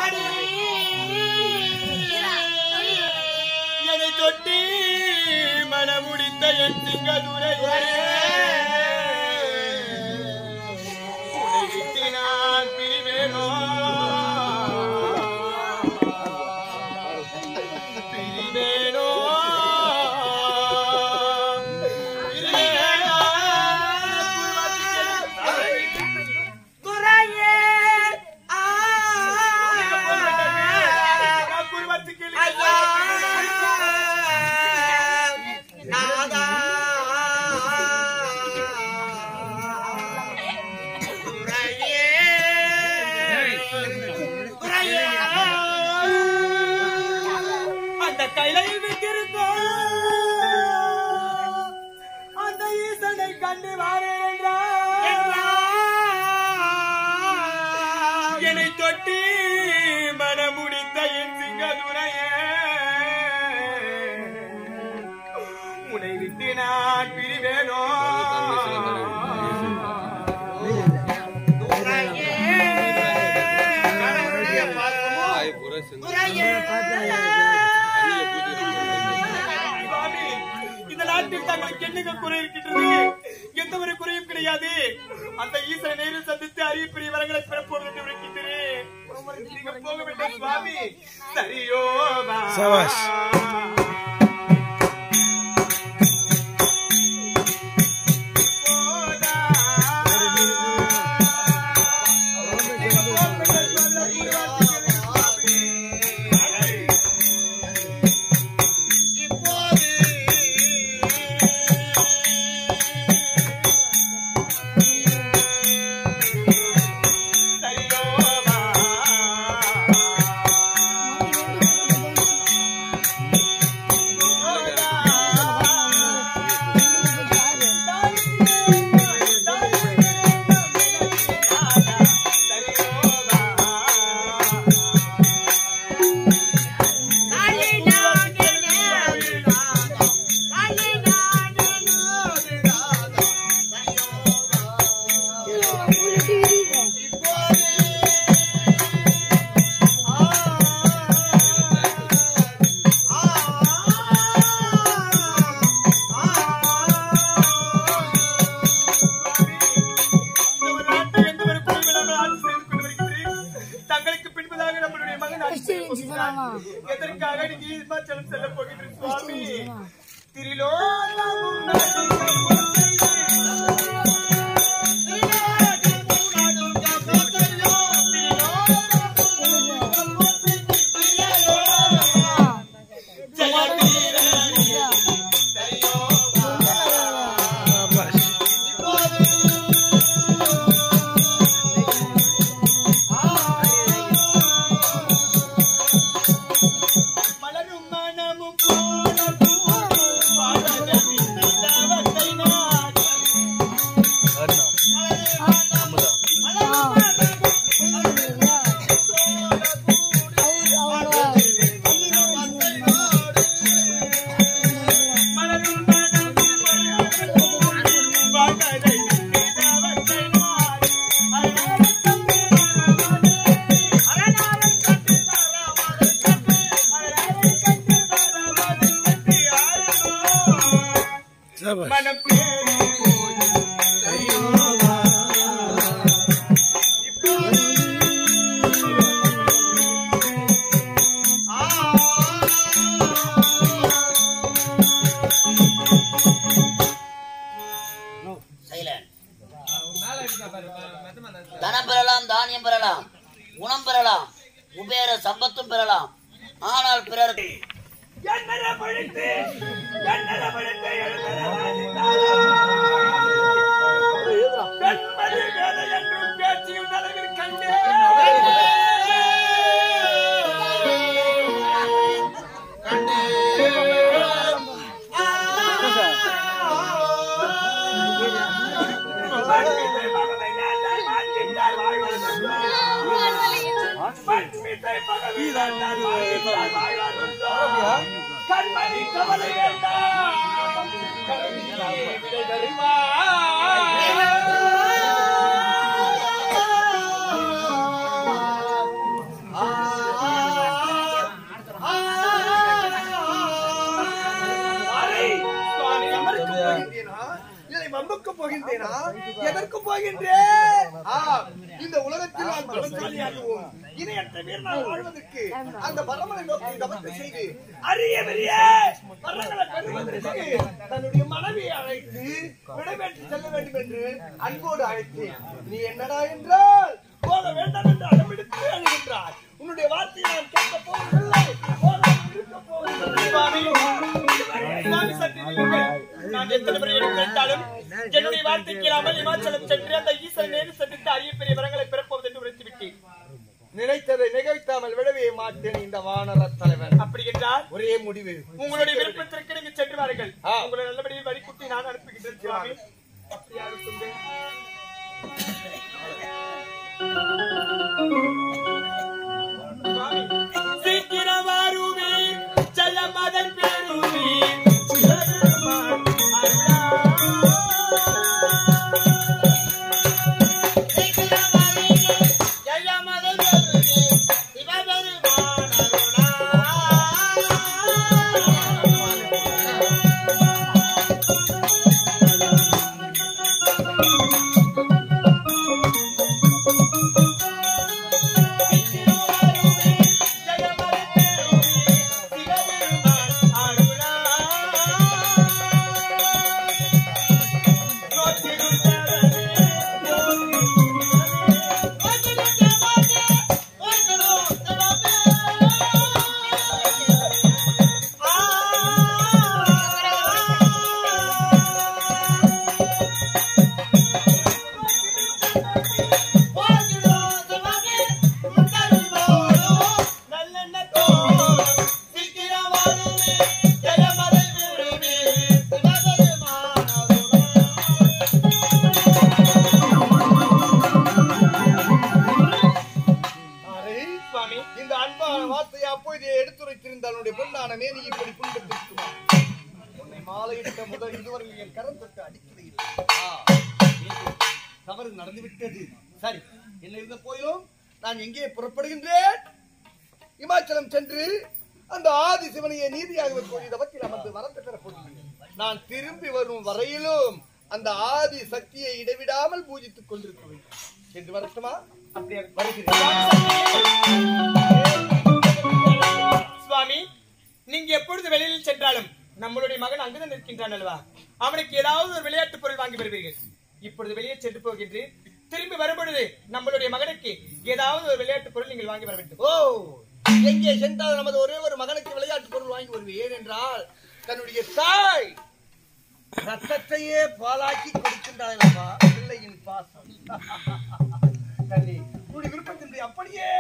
என்னை தொட்டி மனமுடித்த என் சிங்கதுரையே உன்னை விட்டு நான் பிரிவேனோ பிரிவேனோ பிரிவேனோ நான் குருவாத்தி கேள்வி அந்த கைலையில் விட்டிருக்கோம் அந்த ஈசனை கண்டு வாரேன் என்றார். என்னை தொட்டி மனமுடித்த என் சிங்கதுரையே உன்னை விட்டு நான் பிரிவேனோ சுவாமி, இந்த நாட்டில் தங்களுக்கு என்னங்க குறை இருக்கின்றது எந்த ஒரு குறையும் கிடையாது அந்த ஈசனை நேரில் சந்தித்து அறிவிப்பிரிய வரங்களை பிறப்போடு என்று இருக்கின்றேன் நீங்க போக வேண்டாம் சுவாமி சரியோ சபாஷ். தங்களுக்கு பின்பதாக நம்மளுடைய மகன் Christian சிதறாமா? எதற்காக நீங்க இமாச்சலம் செல்ல போகின்ற சுவாமி திரிலோகமும் மலரும் மனமும் போனதும் வாழவின் தவத்தை நாடி மலரும் மனமும் போனதும் வாழவின் தவத்தை நாடி அரணாரம் தம்பி வரவானே அரணாரம் கட்டி வரவானே அரணாரம் கட்டி வரவானே கட்டி ஆரம்பம் சபாஷ். மனம் பேரி சைலண்ட் தனம் பெறலாம் தானியம் பெறலாம் குணம் பெறலாம் குபேர சம்பத்தும் பெறலாம் ஆனால் பிறருக்கு என்னென்ன படித்து என்னென்ன படித்து எழுதுற வாசித்தாரா? கண்மணி வேலை என்றும் பேச்சியும் நலவில் கண்டே கண்மணி கவலை வேண்டாம் கண்மணி விடை தருமா ஆ போகின்றேன் ஆம், இந்த உலகத்தில் நான் பலசாலியாகவும் இணையற்ற வீரனாக வாழ்வதற்கு அந்த பரமனை நோக்கி தவத்தை செய்து அரிய பெரிய வரங்களை பெறுவதற்கு தன்னுடைய மனைவியை அழைத்து விடைபெற்று செல்ல வேண்டும் என்று அன்போடு அழைத்தேன் நீ என்னடா என்றால் போக வேண்டாம் என்று அடம்பிடித்து அழுகின்றார் உன்னுடைய வார்த்தையை நான் கேட்க போவதில்லை போகாமல் இருக்க போவதில்லை. சுவாமி, சுவாமி சற்று நில்லுங்கள். நான் எத்தனை முறை எனக்கு கேட்டாலும் என்னுடைய வார்த்தை கேளாமல் இமாச்சலம் சென்று அந்த ஈஸ்வரன் நேரில் சந்தித்து அரிய பெரிய வரங்களை பிறப்போவது என்று உரைத்து விட்டேன் நினைத்ததை நிகழ்த்தாமல் விடவே மாட்டேன் இந்த வானர தலைவன் அப்படி என்றால் ஒரே முடிவு உங்களுடைய விருப்பத்திற்கு நீங்க சென்று வாருங்கள் உங்களை நல்லபடியில் வழிகுட்டி நான் அனுப்புகின்றேன் சுவாமி அப்படியாக சொல்லுங்க சுவாமி, சீக்கிரம் வாருமே ஜெய மதன் பெருமே சிவபெருமான் அருளா. ஜெய மதன் பெருமே சிவபெருமான் அரே, சுவாமி இந்த அன்பான வார்த்தையை அப்போதே எடுத்துரைத்திருந்த அவனுடைய பொன்னான மேனி இப்படி புண்பட்டிருக்குமா உன்னை மாலையிட்ட முதல் இதுவரை என் கரம் தொட்டு அடிக்கவே இல்லை. ஆ, மீண்டும் தவறு நடந்து விட்டது சரி என்ன இருந்த போயிலும் நான் எங்கே புறப்படுகின்றேன் இமாச்சலம் சென்று அந்த ஆதி சிவனையை நீதியாக கோரி தவத்தில் அமர்ந்து வரத்தை பெற போகிறேன் நான் திரும்பி வரும் வரையிலும் அந்த ஆதி சக்தியை இடைவிடாமல் பூஜித்துக் கொண்டிருக்க வேண்டும் என்று வரட்டுமா அப்படியே வருகிறேன் சுவாமி நீங்க எப்பொழுது வெளியில் சென்றாலும் நம்மளுடைய மகன் அங்குதான் நிற்கின்றான் அல்லவா அவனுக்கு ஏதாவது ஒரு விளையாட்டு பொருள் வாங்கி வருவீர்கள் இப்பொழுது வெளியே சென்று போகின்றேன் திரும்பி வரும்பொழுது நம்மளுடைய மகனுக்கு ஏதாவது ஒரு விளையாட்டு பொருள் நீங்கள் வாங்கி வர வேண்டும் ஓ எங்கே சென்றால் நமது ஒரே ஒரு மகனுக்கு விளையாட்டு பொருள் வாங்கி வருவேன் ஏனென்றால் தன்னுடைய தாய் ரத்தத்தையே பாலாக்கி கொடுக்கின்றாயப்பா பிள்ளையின் பாசம் தண்ணி உன்னுடைய விருப்பத்தின்படி அப்படியே